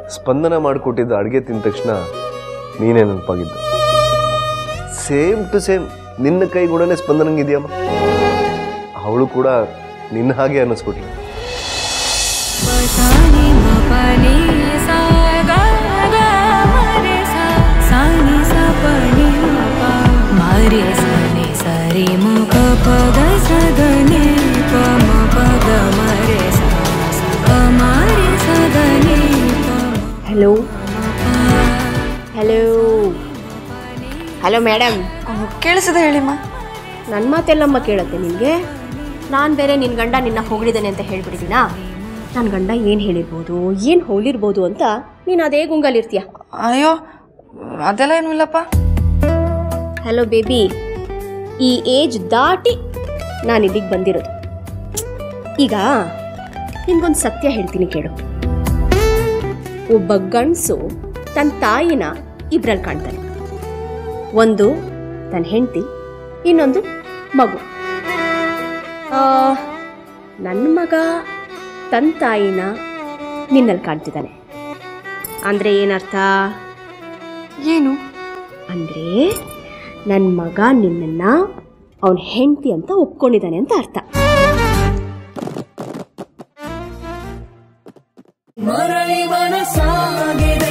ಸ್ಪಂದನ ಮಾಡಿಕೊಟ್ಟಿದ್ದ ಅಡುಗೆ ತಿಂದ ತಕ್ಷಣ ನೀನೇ ನೆನಪಾಗಿದ್ದು ಸೇಮ್ ಟು ಸೇಮ್ ನಿನ್ನ ಕೈ ಗುಣನೇ ಸ್ಪಂದನಂಗಿದೆಯಮ್ಮ ಅವಳು ಕೂಡ ನಿನ್ನ ಹಾಗೆ ಅನ್ನಿಸ್ಬಿಟ್ಲು सानी मपनी सा गा गा मरे सा सानी सा पनी मपा मारे सने सरे म ग प ग स ग ने प म प ग मरे सा सा प मारे ಸ ಗ ನೆ ಪ ಮ ಹಲೋ ಹಲೋ ಹಲೋ ಮೇಡಮ್ ಕೇಳಿಸಿದೆ ಹೇಳಿಮ್ಮ ನನ್ನ ಮಾತೆಲ್ಲಮ್ಮ ಕೇಳುತ್ತೆ ನಿನಗೆ ನಾನು ಬೇರೆ ನಿನ್ನ ಗಂಡ ನಿನ್ನ ಹೊಗಳಿದ್ದಾನೆ ಅಂತ ಹೇಳ್ಬಿಟ್ಟಿದ್ದೀನಾ ನನ್ನ ಗಂಡ ಏನು ಹೇಳಿರ್ಬೋದು ಏನು ಹೋಲಿರ್ಬೋದು ಅಂತ ನೀನು ಅದೇ ಗುಂಗಲ್ಲಿರ್ತೀಯ ಅಯ್ಯೋ ಅದೆಲ್ಲ ಏನೂ ಇಲ್ಲಪ್ಪ ಹಲೋ ಬೇಬಿ ಈ ಏಜ್ ದಾಟಿ ನಾನು ಇಲ್ಲಿಗೆ ಬಂದಿರೋದು ಈಗ ನಿನ್ಗೊಂದು ಸತ್ಯ ಹೇಳ್ತೀನಿ ಕೇಳು ಒಬ್ಬ ಗಂಡಸು ತನ್ನ ತಾಯಿನ ಇಬ್ರಲ್ಲಿ ಕಾಣ್ತಾನೆ ಒಂದು ತನ್ನ ಹೆಂಡತಿ ಇನ್ನೊಂದು ಮಗು ಆ, ನನ್ನ ಮಗ ತನ್ನ ತಾಯಿನ ನಿನ್ನಲ್ಲಿ ಕಾಣ್ತಿದ್ದಾನೆ ಅಂದರೆ ಏನರ್ಥ ಏನು ಅಂದರೆ ನನ್ನ ಮಗ ನಿನ್ನನ್ನು ಅವನ ಹೆಂಡತಿ ಅಂತ ಒಪ್ಕೊಂಡಿದ್ದಾನೆ ಅಂತ ಅರ್ಥ ಮರಳಿ ಮನಸಾಗಿದೆ